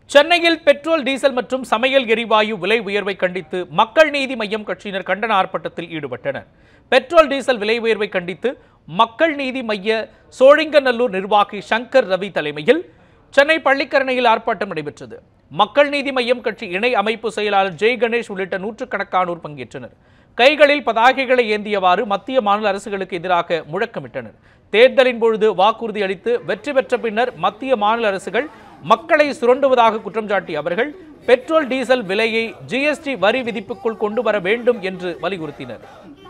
சென்னையில் petrol diesel மற்றும் சமையல் எரிவாயு விலை உயர்வை கண்டித்து மக்கள் நீதி மய்யம் கட்சியினர் கண்டன ஆர்ப்பாட்டத்தில் ஈடுபட்டனர் பெட்ரோல் டீசல் விலை உயர்வை கண்டித்து மக்கள் நீதி மைய சோழிங்கநல்லூர் நிர்வாகி சங்கர் ரவி தலைமையில் சென்னை பள்ளிக்கரணையில் ஆர்ப்பாட்டம் நடைபெற்றது மக்கள் நீதி மய்யம் கட்சி இணை அமைப்பு செயலாளர் ஜெய் கணேஷ் உள்ளிட்ட நூற்றுக்கணக்கானோர் பங்கேற்றனர் கைகளில் பதாகைகளை ஏந்தியவாறு மத்திய மாநில அரசுகளுக்கு எதிராக முழக்கமிட்டனர் தேர்தலின் பொழுது வாக்குறுதி அளித்து வெற்றி பெற்ற பின்னர் மத்திய மாநில அரசுகள் மக்களை சுரண்டுவதாக குற்றம் சாட்டிய அவர்கள் பெட்ரோல் டீசல் விலையை ஜிஎஸ்டி வரி விதிப்புக்குள் கொண்டு வர வேண்டும் என்று வலியுறுத்தினர்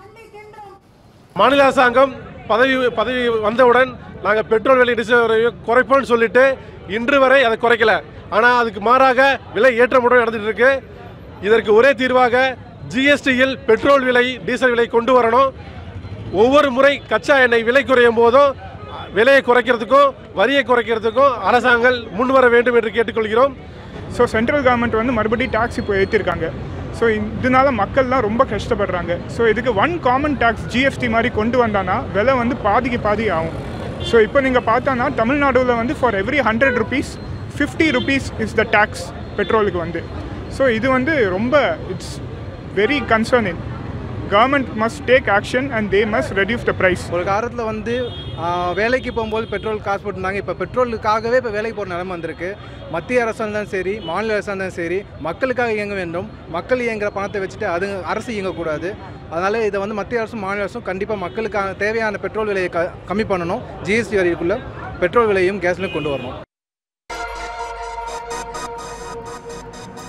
மாநில அரசாங்கம் பதவி பதவி வந்தவுடன் நாங்கள் பெட்ரோல் விலை டீசல் விலையை குறைப்போம்னு சொல்லிட்டு இன்று வரை அதை குறைக்கல ஆனால் அதுக்கு மாறாக விலை ஏற்றமுடன் நடந்துட்டு இருக்கு இதற்கு ஒரே தீர்வாக ஜிஎஸ்டியில் பெட்ரோல் விலை டீசல் விலை கொண்டு வரணும் ஒவ்வொரு முறை கச்சா எண்ணெய் விலை குறையும் போதும் விலையை குறைக்கிறதுக்கும் வரியை குறைக்கிறதுக்கும் அரசாங்கம் முன்வர வேண்டும் என்று கேட்டுக்கொள்கிறோம் ஸோ சென்ட்ரல் கவர்மெண்ட் வந்து மறுபடியும் டேக்ஸ் இப்போ ஏற்றிருக்காங்க ஸோ இதனால மக்கள்லாம் ரொம்ப கஷ்டப்படுறாங்க ஸோ இதுக்கு ஒன் காமன் டேக்ஸ் ஜிஎஸ்டி மாதிரி கொண்டு வந்தானா விலை வந்து பாதிக்கு பாதி ஆகும் ஸோ இப்போ நீங்கள் பார்த்தானா தமிழ்நாடுல வந்து for every hundred rupees fifty rupees is the tax பெட்ரோலுக்கு வந்து ஸோ இது வந்து ரொம்ப it's very concerning government must take action and they must reduce the price ஒரு காலத்தில் வந்து ஆ, வேலைக்கு போகும்போது பெட்ரோல் காசு போட்டிருந்தாங்க இப்போ பெட்ரோலுக்காகவே இப்போ வேலைக்கு போகிற நிலைமை வந்திருக்கு மத்திய அரசாக இருந்தாலும் சரி மாநில அரசாக இருந்தாலும் சரி மக்களுக்காக இயங்க வேண்டும் மக்கள் இயங்குற பணத்தை வச்சுட்டு அது அரசு இயங்கக்கூடாது அதனால் இதை வந்து மத்திய அரசும் மாநில அரசும் கண்டிப்பாக மக்களுக்கான தேவையான பெட்ரோல் விலையை க கம்மி பண்ணணும் ஜிஎஸ்டி வரிக்குள்ளே பெட்ரோல் விலையும் கேஸ்லையும் கொண்டு வரணும்